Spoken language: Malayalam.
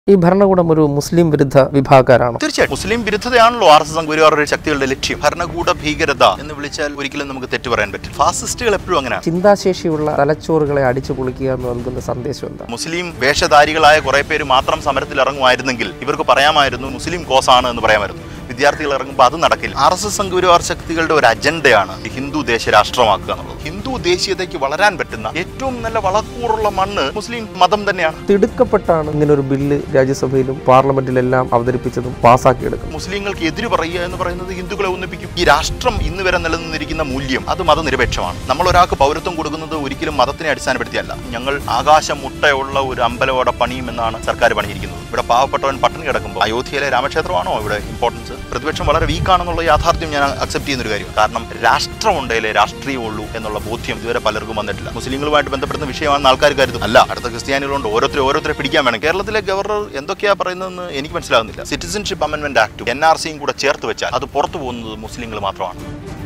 ഈ ഭരണകൂടം ഒരു മുസ്ലിം വിരുദ്ധ വിഭാഗക്കാരാണോ തീർച്ചയായും മുസ്ലിം വിരുദ്ധതയാണല്ലോ ആർ എസ് എസ് സംഘപരിവാറുടെ ശക്തികളുടെ ലക്ഷ്യം ഭരണകൂട ഭീകരത എന്ന് വിളിച്ചാൽ ഒരിക്കലും നമുക്ക് തെറ്റു പറയാൻ പറ്റും ഫാസിസ്റ്റുകൾ എപ്പോഴും അങ്ങനെയാണ് ചിന്താശേഷിയുള്ള തലച്ചോറുകളെ അടിച്ചു പൊളിക്കുക എന്ന് നൽകുന്ന സന്ദേശം എന്താ മുസ്ലിം വേഷധാരികളായ കുറെ പേര് മാത്രം സമരത്തിൽ ഇറങ്ങുമായിരുന്നെങ്കിൽ ഇവർക്ക് പറയാമായിരുന്നു മുസ്ലിം കോസാണ് എന്ന് പറയാമായിരുന്നു വിദ്യാർത്ഥികൾ ഇറങ്ങുമ്പോൾ അത് നടക്കില്ല ആർ എസ് എസ് സംഘപരിവാർ ശക്തികളുടെ ഒരു അജണ്ടയാണ് ഈ ഹിന്ദു ദേശ രാഷ്ട്രമാക്കുക എന്നുള്ളത് ഹിന്ദു ദേശീയതയ്ക്ക് വളരാൻ പറ്റുന്ന ഏറ്റവും നല്ല വളക്കൂറുള്ള മണ്ണ് മുസ്ലിം മതം തന്നെയാണ് തിടുക്കപ്പെട്ടാണ് ഇങ്ങനെ ഒരു ബില്ല് രാജ്യസഭയിലും പാർലമെന്റിലെല്ലാം അവതരിപ്പിച്ചതും പാസ്സാക്കിയെടുക്കുന്നത് മുസ്ലിങ്ങൾക്ക് എതിര് പറയുക എന്ന് പറയുന്നത് ഹിന്ദുക്കളെ ഒന്നിപ്പിക്കും ഈ രാഷ്ട്രം ഇന്ന് വരെ നിലനിന്നിരിക്കുന്ന മൂല്യം അത് മതനിരപേക്ഷമാണ് നമ്മൾ ഒരാൾക്ക് പൗരത്വം കൊടുക്കുന്നത് ഒരിക്കലും മതത്തിനെ അടിസ്ഥാനപ്പെടുത്തിയല്ല ഞങ്ങൾ ആകാശം മുട്ടയുള്ള ഒരു അമ്പലമോടെ പണിയുമെന്നാണ് സർക്കാർ പണിയിരിക്കുന്നത് ഇവിടെ പാവപ്പെട്ടവൻ പട്ടിണി കിടക്കുമ്പോൾ അയോധ്യയിലെ രാമക്ഷേത്രമാണോ ഇവിടെ ഇമ്പോർട്ടൻസ് പ്രതിപക്ഷം വളരെ വീക്കാണെന്നുള്ള യാഥാർത്ഥ്യം ഞാൻ അക്സെപ്റ്റ് ചെയ്യുന്ന ഒരു കാര്യം കാരണം രാഷ്ട്രം ഉണ്ടെങ്കിലേ രാഷ്ട്രീയമുള്ളൂ എന്നുള്ള ബോധ്യം ഇതുവരെ പലർക്കും വന്നിട്ടില്ല മുസ്ലിങ്ങളുമായിട്ട് ബന്ധപ്പെടുന്ന വിഷയമാണെന്ന് ആൾക്കാർ കരുതും അല്ല അടുത്ത ക്രിസ്ത്യാനികളുണ്ട് ഓരോരുത്തരെ ഓരോരുത്തരെ പിടിക്കാൻ വേണം കേരളത്തിലെ ഗവർണർ എന്തൊക്കെയാ പറയുന്നതെന്ന് എനിക്ക് മനസ്സിലാകുന്നില്ല citizenship amendment act N R സിയും കൂടെ ചേർത്ത് വെച്ചാൽ അത് പുറത്തു പോകുന്നത് മുസ്ലിങ്ങൾ മാത്രമാണ്